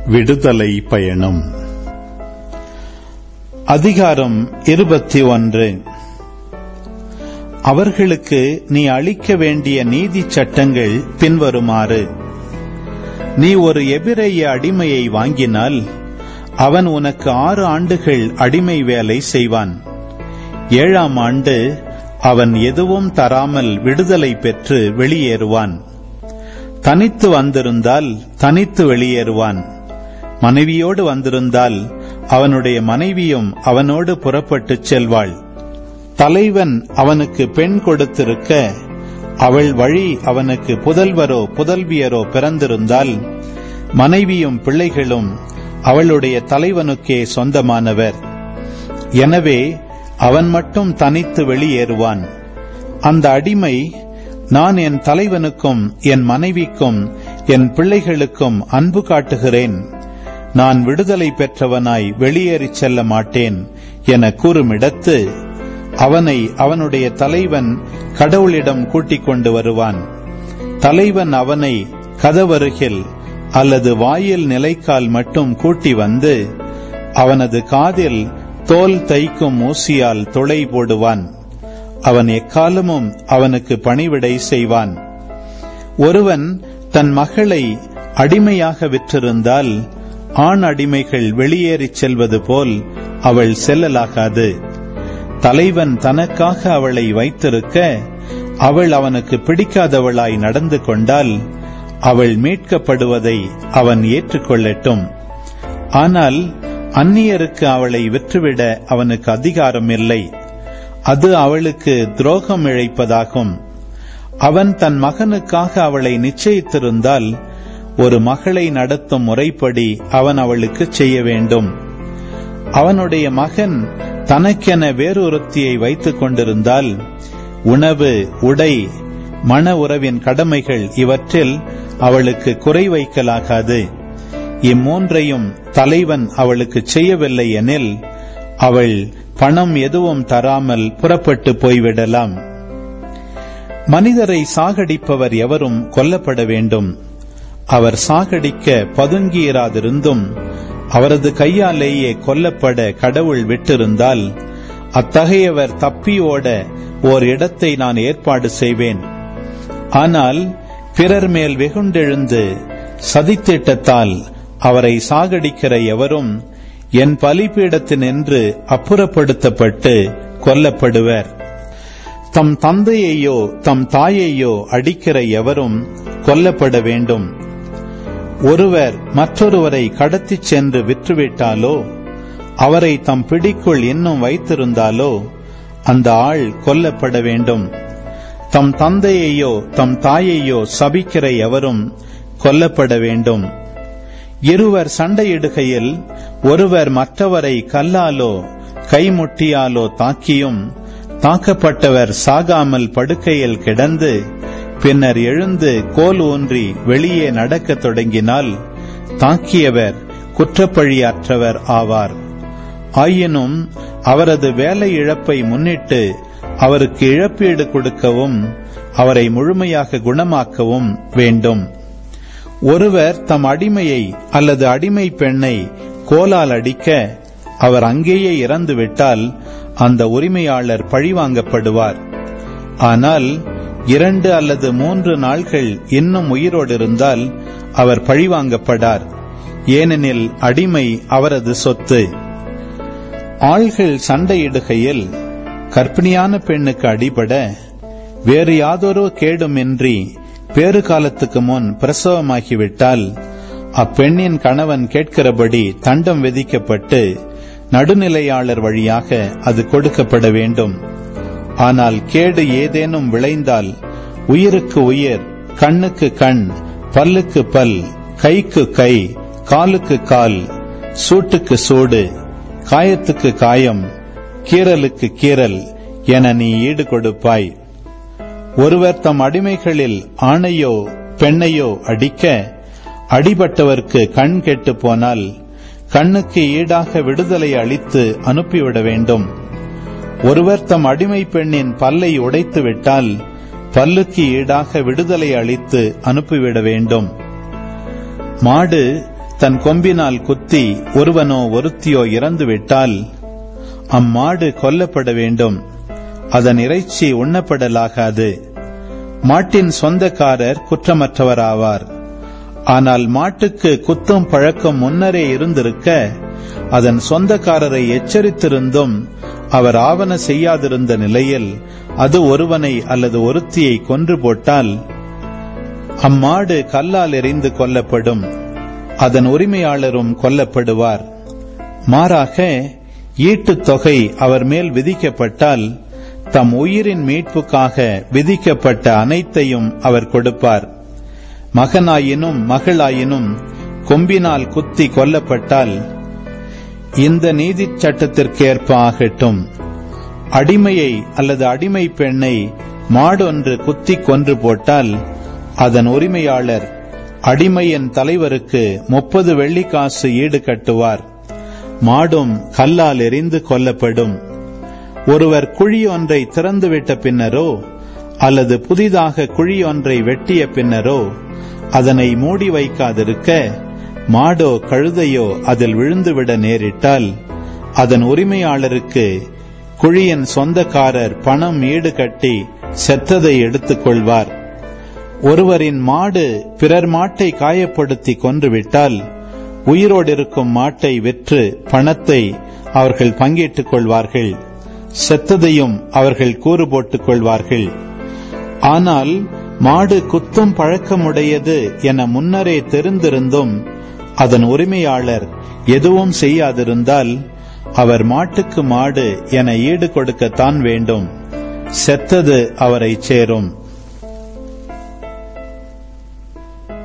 விடுதலை பயணம் அதிகாரம் இருபத்தி ஒன்று அவர்களுக்கு நீ அளிக்க வேண்டிய நீதி சட்டங்கள் பின்வருமாறு நீ ஒரு எபிரேய அடிமையை வாங்கினால் அவன் உனக்கு ஆறு ஆண்டுகள் அடிமை வேலை செய்வான் ஏழாம் ஆண்டு அவன் எதுவும் தராமல் விடுதலை பெற்று வெளியேறுவான் தனித்து வந்திருந்தால் தனித்து வெளியேறுவான் மனைவியோடு வந்திருந்தால் அவனுடைய மனைவியும் அவனோடு புறப்பட்டுச் செல்வாள் தலைவன் அவனுக்கு பெண் கொடுத்திருக்க அவள் வழி அவனுக்கு புதல்வரோ புதல்வியரோ பிறந்திருந்தால் மனைவியும் பிள்ளைகளும் அவளுடைய தலைவனுக்கே சொந்தமானவர் எனவே அவன் மட்டும் தனித்து வெளியேறுவான் அந்த அடிமை நான் என் தலைவனுக்கும் என் மனைவிக்கும் என் பிள்ளைகளுக்கும் அன்பு காட்டுகிறேன் நான் விடுதலை பெற்றவனாய் வெளியேறிச் செல்ல மாட்டேன் என கூறுமிடத்து அவனை அவனுடைய தலைவன் கடவுளிடம் கூட்டிக் கொண்டு வருவான் தலைவன் அவனை கதவருகில் அல்லது வாயில் நிலைக்கால் மட்டும் கூட்டி வந்து அவனது காதில் தோல் தைக்கும் ஊசியால் துளை போடுவான் அவன் எக்காலமும் அவனுக்கு பணிவிடை செய்வான் ஒருவன் தன் மகளை அடிமையாக விற்றிருந்தால் ஆண் அடிமைகள் வெளியேறிச் செல்வது போல் அவள் செல்லலாகாது தலைவன் தனக்காக அவளை வைத்திருக்க அவள் அவனுக்கு பிடிக்காதவளாய் நடந்து கொண்டால் அவள் மீட்கப்படுவதை அவன் ஏற்றுக்கொள்ளட்டும் ஆனால் அந்நியருக்கு அவளை விற்றுவிட அவனுக்கு அதிகாரம் இல்லை அது அவளுக்கு துரோகம் இழைப்பதாகும் அவன் தன் மகனுக்காக அவளை நிச்சயித்திருந்தால் ஒரு மகளை நடத்தும் முறைப்படி அவன் அவளுக்கு செய்ய வேண்டும் அவனுடைய மகன் தனக்கென வேறொருத்தியை வைத்துக் கொண்டிருந்தால் உணவு உடை மன உறவின் கடமைகள் இவற்றில் அவளுக்கு குறை வைக்கலாகாது இம்மூன்றையும் தலைவன் அவளுக்கு செய்யவில்லை எனில் அவள் பணம் எதுவும் தராமல் புறப்பட்டு போய்விடலாம் மனிதரை சாகடிப்பவர் எவரும் கொல்லப்பட வேண்டும் அவர் சாகடிக்க பதுங்கியிராதிருந்தும் அவரது கையாலேயே கொல்லப்பட கடவுள் விட்டிருந்தால் அத்தகையவர் தப்பியோட ஓர் இடத்தை நான் ஏற்பாடு செய்வேன் ஆனால் பிறர் மேல் வெகுண்டெழுந்து சதித்திட்டத்தால் அவரை சாகடிக்கிற எவரும் என் பலிபீடத்தினின்று அப்புறப்படுத்தப்பட்டு கொல்லப்படுவர் தம் தந்தையையோ தம் தாயையோ அடிக்கிற எவரும் கொல்லப்பட வேண்டும் ஒருவர் மற்றொருவரை கடத்திச் சென்று விற்றுவிட்டாலோ அவரை தம் பிடிக்குள் இன்னும் வைத்திருந்தாலோ அந்த ஆள் கொல்லப்பட வேண்டும் தம் தந்தையையோ தம் தாயையோ சபிக்கிற எவரும் கொல்லப்பட வேண்டும் இருவர் சண்டையிடுகையில் ஒருவர் மற்றவரை கல்லாலோ கைமுட்டியாலோ தாக்கியும் தாக்கப்பட்டவர் சாகாமல் படுக்கையில் கிடந்து பின்னர் எழுந்து கோல் ஊன்றி வெளியே நடக்கத் தொடங்கினால் தாக்கியவர் குற்றப்பழியற்றவர் ஆவார் ஆயினும் அவரது வேலை இழப்பை முன்னிட்டு அவருக்கு இழப்பீடு கொடுக்கவும் அவரை முழுமையாக குணமாக்கவும் வேண்டும் ஒருவர் தம் அடிமையை அல்லது அடிமை பெண்ணை கோலால் அடிக்க அவர் அங்கேயே இறந்துவிட்டால் அந்த உரிமையாளர் பழிவாங்கப்படுவார் ஆனால் இரண்டு அல்லது மூன்று நாள்கள் இன்னும் உயிரோடு இருந்தால் அவர் பழிவாங்கப்படார் ஏனெனில் அடிமை அவரது சொத்து ஆள்கள் சண்டையிடுகையில் கற்பிணியான பெண்ணுக்கு அடிபட வேறு யாதொரு கேடுமின்றி பேறு காலத்துக்கு முன் பிரசவமாகிவிட்டால் அப்பெண்ணின் கணவன் கேட்கிறபடி தண்டம் விதிக்கப்பட்டு நடுநிலையாளர் வழியாக அது கொடுக்கப்பட வேண்டும் ஆனால் கேடு ஏதேனும் விளைந்தால் உயிருக்கு உயிர் கண்ணுக்கு கண் பல்லுக்கு பல் கைக்கு கை காலுக்கு கால் சூட்டுக்கு சூடு காயத்துக்கு காயம் கீறலுக்கு கீறல் என நீ ஈடு கொடுப்பாய் ஒருவர் தம் அடிமைகளில் ஆணையோ பெண்ணையோ அடிக்க அடிபட்டவர்க்கு கண் கெட்டு போனால் கண்ணுக்கு ஈடாக விடுதலை அளித்து அனுப்பிவிட வேண்டும் ஒருவர் தம் அடிமை பெண்ணின் பல்லை உடைத்து விட்டால் பல்லுக்கு ஈடாக விடுதலை அளித்து அனுப்பிவிட வேண்டும் மாடு தன் கொம்பினால் குத்தி ஒருவனோ ஒருத்தியோ இறந்துவிட்டால் அம்மாடு கொல்லப்பட வேண்டும் அதன் இறைச்சி உண்ணப்படலாகாது மாட்டின் சொந்தக்காரர் குற்றமற்றவராவார் ஆனால் மாட்டுக்கு குத்தும் பழக்கம் முன்னரே இருந்திருக்க அதன் சொந்தக்காரரை எச்சரித்திருந்தும் அவர் ஆவண செய்யாதிருந்த நிலையில் அது ஒருவனை அல்லது ஒருத்தியை கொன்று போட்டால் அம்மாடு கல்லால் எறிந்து கொல்லப்படும் அதன் உரிமையாளரும் கொல்லப்படுவார் மாறாக ஈட்டுத் தொகை அவர் மேல் விதிக்கப்பட்டால் தம் உயிரின் மீட்புக்காக விதிக்கப்பட்ட அனைத்தையும் அவர் கொடுப்பார் மகனாயினும் மகளாயினும் கொம்பினால் குத்தி கொல்லப்பட்டால் இந்த நீதிச் சட்டத்திற்கேற்ப ஆகட்டும் அடிமையை அல்லது அடிமை பெண்ணை மாடொன்று குத்தி கொன்று போட்டால் அதன் உரிமையாளர் அடிமையின் தலைவருக்கு முப்பது வெள்ளிக்காசு ஈடு கட்டுவார் மாடும் கல்லால் எரிந்து கொல்லப்படும் ஒருவர் குழி ஒன்றை திறந்துவிட்ட பின்னரோ அல்லது புதிதாக குழி ஒன்றை வெட்டிய பின்னரோ அதனை மூடி வைக்காதிருக்க மாடோ கழுதையோ அதில் விழுந்துவிட நேரிட்டால் அதன் உரிமையாளருக்கு குழியின் சொந்தக்காரர் பணம் ஈடு கட்டி செத்ததை எடுத்துக் கொள்வார் ஒருவரின் மாடு பிறர் மாட்டை காயப்படுத்தி கொன்றுவிட்டால் உயிரோடிருக்கும் மாட்டை விற்று பணத்தை அவர்கள் பங்கிட்டுக் கொள்வார்கள் செத்ததையும் அவர்கள் கூறு போட்டுக் கொள்வார்கள் ஆனால் மாடு குத்தும் பழக்கமுடையது என முன்னரே தெரிந்திருந்தும் அதன் உரிமையாளர் எதுவும் செய்யாதிருந்தால் அவர் மாட்டுக்கு மாடு என ஈடு கொடுக்கத்தான் வேண்டும் செத்தது அவரை சேரும்